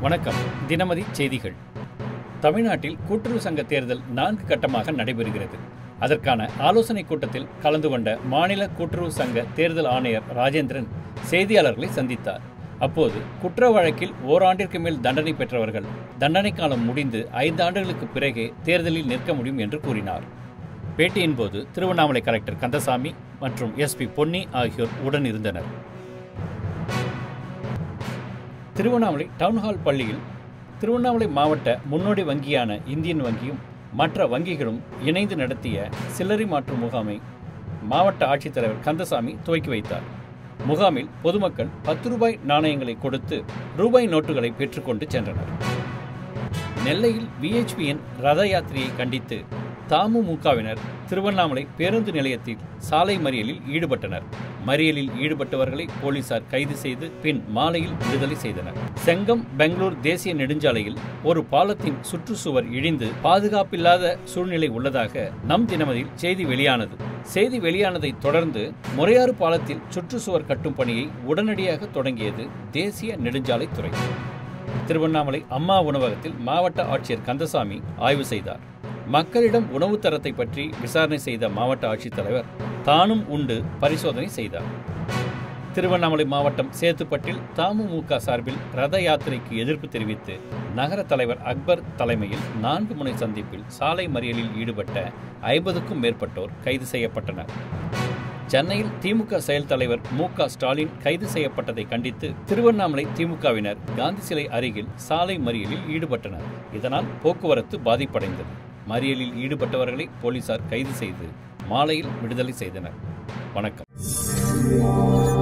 வணக்கம் தினமதி செய்திகள் தமிழ்நாட்டில் கூட்டுறவு சங்க தேர்தல் நான்கு கட்டமாக நடைபெறுகிறது அதற்கான ஆலோசனைக் கூட்டத்தில் கலந்து கொண்ட மாநில கூட்டுறவு சங்க தேர்தல் ஆணையர் ராஜேந்திரன் செய்தியாளர்களை சந்தித்தார் அப்போது குற்ற வழக்கில் ஓராண்டிற்கு மேல் தண்டனை பெற்றவர்கள் தண்டனை காலம் முடிந்து ஐந்து ஆண்டுகளுக்கு பிறகே தேர்தலில் நிற்க முடியும் என்று கூறினார் பேட்டியின் போது திருவண்ணாமலை கலெக்டர் கந்தசாமி மற்றும் எஸ்பி பொன்னி ஆகியோர் உடன் இருந்தனர் திருவண்ணாமலை டவுன்ஹால் பள்ளியில் திருவண்ணாமலை மாவட்ட முன்னோடி வங்கியான இந்தியன் வங்கியும் மற்ற வங்கிகளும் இணைந்து நடத்திய சில்லறை மாற்று முகாமை மாவட்ட ஆட்சித்தலைவர் கந்தசாமி துவக்கி வைத்தார் முகாமில் பொதுமக்கள் பத்து ரூபாய் நாணயங்களை கொடுத்து ரூபாய் நோட்டுகளை பெற்றுக்கொண்டு சென்றனர் நெல்லையில் விஎச்பியின் ரத யாத்திரையை கண்டித்து தமுமுகவினர் திருவண்ணாமலை பேருந்து நிலையத்தில் சாலை மறியலில் ஈடுபட்டனர் மறியலில் ஈடுபட்டவர்களை போலீசார் கைது செய்து பின் மாலையில் விடுதலை செய்தனர் செங்கம் பெங்களூர் தேசிய நெடுஞ்சாலையில் ஒரு பாலத்தின் சுற்றுச்சுவர் இடிந்து பாதுகாப்பில்லாத சூழ்நிலை உள்ளதாக நம் தினமதியில் செய்தி வெளியானது செய்தி வெளியானதை தொடர்ந்து முறையாறு பாலத்தில் சுற்றுச்சுவர் கட்டும் பணியை உடனடியாக தொடங்கியது தேசிய நெடுஞ்சாலைத்துறை திருவண்ணாமலை அம்மா உணவகத்தில் மாவட்ட ஆட்சியர் கந்தசாமி ஆய்வு செய்தார் மக்களிடம் உணவு தரத்தை பற்றி விசாரணை செய்த மாவட்ட ஆட்சித்தலைவர் தானும் உண்டு பரிசோதனை செய்தார் திருவண்ணாமலை மாவட்டம் சேத்துப்பட்டில் தமுமுக சார்பில் ரத யாத்திரைக்கு எதிர்ப்பு தெரிவித்து நகர தலைவர் அக்பர் தலைமையில் நான்கு முனை சந்திப்பில் சாலை மறியலில் ஈடுபட்ட ஐம்பதுக்கும் மேற்பட்டோர் கைது செய்யப்பட்டனர் சென்னையில் திமுக செயல் தலைவர் மு க ஸ்டாலின் கைது செய்யப்பட்டதை கண்டித்து திருவண்ணாமலை திமுகவினர் காந்தி சிலை அருகில் சாலை மறியலில் ஈடுபட்டனர் இதனால் போக்குவரத்து பாதிப்படைந்தது மறியலில் ஈடுபட்டவர்களை போலீசார் கைது செய்து மாலையில் விடுதலை செய்தனர் வணக்கம்